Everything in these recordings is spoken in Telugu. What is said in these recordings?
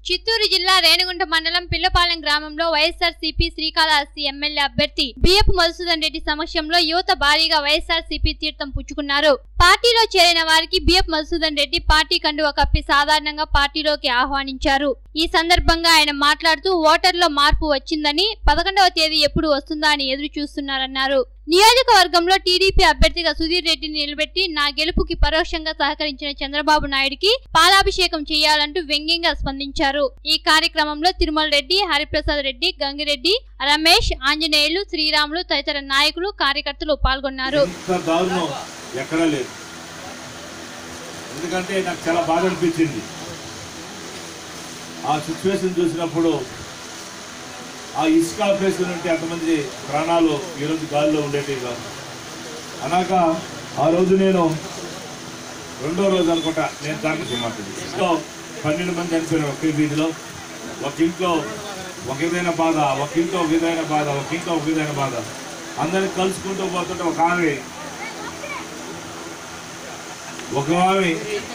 చిత్తూరు జిల్లా రేణిగుంట మండలం పిల్లపాలెం గ్రామంలో వైఎస్ఆర్ సిపి శ్రీకాళహస్తి ఎమ్మెల్యే అభ్యర్థి బిఎఫ్ మధుసూదన్ రెడ్డి సమక్షంలో యువత భారీగా వైఎస్ఆర్ సిపి తీర్థం పుచ్చుకున్నారు పార్టీలో చేరిన వారికి బిఎఫ్ మధుసూదన్ రెడ్డి పార్టీ కండువ కప్పి సాధారణంగా పార్టీలోకి ఆహ్వానించారు ఈ సందర్భంగా ఆయన మాట్లాడుతూ ఓటర్లో మార్పు వచ్చిందని పదకొండవ తేదీ ఎప్పుడు వస్తుందా అని ఎదురు చూస్తున్నారన్నారు నియోజకవర్గంలో టీడీపీ అభ్యర్థిగా సుధీర్ రెడ్డిని నిలబెట్టి నా గెలుపుకి పరోక్షంగా సహకరించిన చంద్రబాబు నాయుడికి పాలాభిషేకం చేయాలంటూ వ్యంగ్యంగా స్పందించారు ఈ కార్యక్రమంలో తిరుమల రెడ్డి హరిప్రసాద్ రెడ్డి గంగిరెడ్డి రమేష్ ఆంజనేయులు శ్రీరాములు తదితర నాయకులు కార్యకర్తలు పాల్గొన్నారు ఇంత దారుణం ఎక్కడా లేదు ఎందుకంటే నాకు చాలా బాధ అనిపించింది ఆ సిచ్యువేషన్ చూసినప్పుడు ఆ ఇసుక ఆపరేషన్ ఉంటే అంతమంది ప్రాణాలు ఈరోజు గాలిలో ఉండేటివి కాదు అనగా ఆ రోజు నేను రెండో రోజు అనుకుంటా నేను దానికి మాట్లాడి ఇంట్లో పన్నెండు మంది చనిపోయినారు ఒకే వీధిలో ఒక ఇంట్లో ఒక విధమైన బాధ ఒక ఇంట్లో ఒక విధమైన బాధ ఒక ఇంట్లో ఒక విధమైన బాధ అందరిని కలుసుకుంటూ పోతుంటే ఒక ఆమె ఒక ఆమె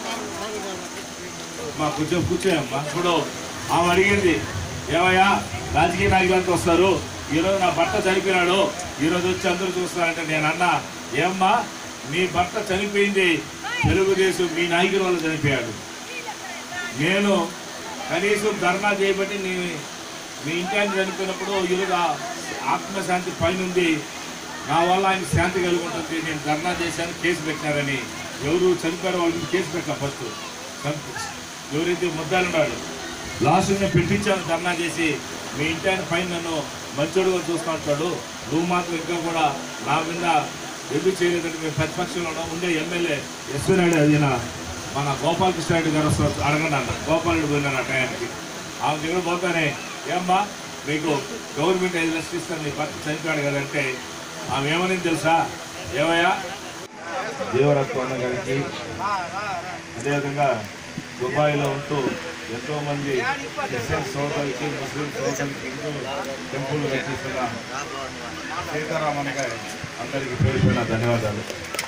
మా కూర్చో కూర్చోయమ్మా ఇప్పుడు ఆమె అడిగింది ఏమయ్యా రాజకీయ నాయకులంతా వస్తారు ఈరోజు నా భర్త చనిపోయినాడు ఈరోజు వచ్చి అందరూ చూస్తారంటే నేను అన్నా ఏమ్మా మీ భర్త చనిపోయింది తెలుగుదేశం మీ నాయకుల వల్ల చనిపోయాడు నేను కనీసం ధర్నా చేయబట్టి నీ మీ ఇంటి ఆయన చనిపోయినప్పుడు ఈరోజు ఆ ఆత్మశాంతి పైన ఉంది నా వల్ల ఆయన శాంతి కలుగుంటుంది నేను ధర్నా చేశాను కేసు పెట్టినారని ఎవరు చనిపోయారో వాళ్ళ మీద కేసు పెట్టాను ఫస్ట్ చంపి- ఎవరైతే ముద్దాలు ఉన్నాడు లాస్ట్ నేను పెట్టించాను ధర్నా చేసి మీ ఇంటి ఆయన పైన నన్ను మంచోడుగా చూస్తూ ఉంటాడు నువ్వు మాత్రం ఇంకా కూడా నా మీద ఎందుకు చేయలేదంటే మేము ప్రతిపక్షంలో ఉన్నాం. ఉండే ఎమ్మెల్యే ఎస్వీ నాయుడు అదిన మన గోపాలకృష్ణ రెడ్డి గారు వస్తారు అడగండి అన్న గోపాల్ రెడ్డి పోయినారు ఆ టయానికి ఆమె దగ్గర పోతానే ఏమ్మా మీకు గవర్నమెంట్ ఐదు లక్షలు ఇస్తాను మీ భర్త చనిపోయాడు కదంటే ఆమె ఏమని తెలుసా ఏమయ్యా దేవరత్న గారికి అదేవిధంగా దుబాయ్లో ఉంటూ ఎంతో మంది క్రిస్టియన్ సోదరులకి ముస్లిం సోదరులకి హిందూ టెంపుల్ కట్టిస్తున్న సీతారామన్ గారి అందరికీ పేరు పేరున ధన్యవాదాలు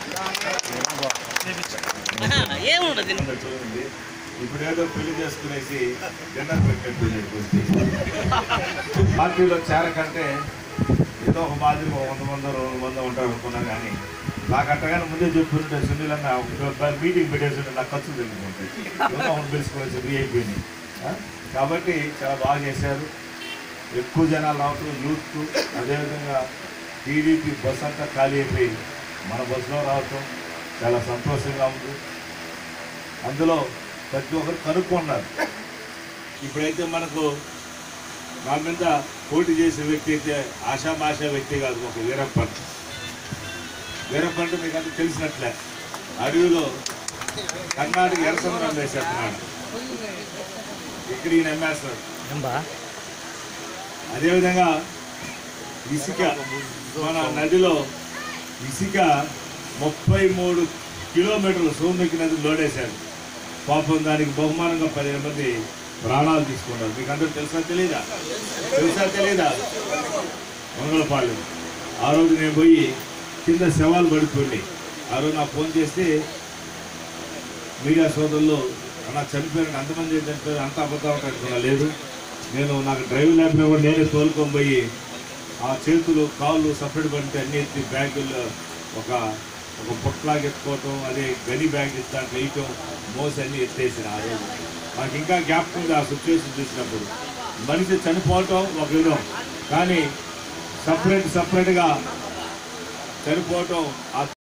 ఏముండదు అందరు చూడండి ఇప్పుడు ఏదో పెళ్లి చేసుకునేసి డిన్నర్ పెట్టినట్టు పార్టీలో చేరకంటే ఏదో ఒక మాదిరి ఒక వంద మంది రెండు మంది ఉంటారు అనుకున్నాను కానీ నాకు అట్టగానే ముందే చెప్పుకుంటే సునీల్ అన్న ఒక మీటింగ్ పెట్టేసి నాకు ఖర్చు తెలియకుంటాయి అవును పిలుచుకోవచ్చు విఐపీని కాబట్టి చాలా బాగా చేశారు ఎక్కువ జనాలు రావటం యూత్ అదేవిధంగా టీడీపీ బస్ అంతా ఖాళీ అయిపోయి మన బస్సులో రావటం చాలా సంతోషంగా ఉంది అందులో ప్రతి ఒక్కరు కనుక్కున్నారు ఇప్పుడైతే మనకు నా మీద పోటీ చేసే వ్యక్తి అయితే ఆషామాషా వ్యక్తి కాదు ఒక వీరప్పన్ వీరప్పన్ అంటే మీకు అంతా తెలిసినట్లే అడవిలో కర్ణాటక ఎరసంద్రం వేసేస్తున్నాడు ఇక్కడ ఈయన అమ్మేస్తాడు అదేవిధంగా ఇసుక మన నదిలో ఇసుక ముప్పై మూడు కిలోమీటర్లు సోమకి నది లోడేశారు పాపం దానికి బహుమానంగా పదిహేను మంది ప్రాణాలు తీసుకున్నారు మీకు అందరూ తెలుసా తెలీదా తెలుసా తెలీదా మంగళపాలెం ఆ రోజు నేను పోయి కింద శవాలు పడుకోండి ఆ రోజు నాకు ఫోన్ చేస్తే మీడియా సోదరులు అలా చనిపోయిన అంతమంది చనిపోయారు అంత అబద్ధం అనుకున్నా లేదు నేను నాకు డ్రైవింగ్ ల్యాబ్లో కూడా నేనే తోలుకొని పోయి ఆ చేతులు కాళ్ళు సపరేట్ పడితే అన్ని ఎత్తి బ్యాగుల్లో ఒక ఒక పొట్లాగా ఎత్తుకోవటం అదే గని బ్యాగ్ ఇస్తాను వేయటం మోసి అన్ని ఎత్తేసిన ఆ రోజు నాకు ఇంకా జ్ఞాపకం ఉంది ఆ సిచ్యువేషన్ చూసినప్పుడు మనిషి చనిపోవటం ఒక విధం కానీ సపరేట్ సపరేట్గా చనిపోవటం ఆ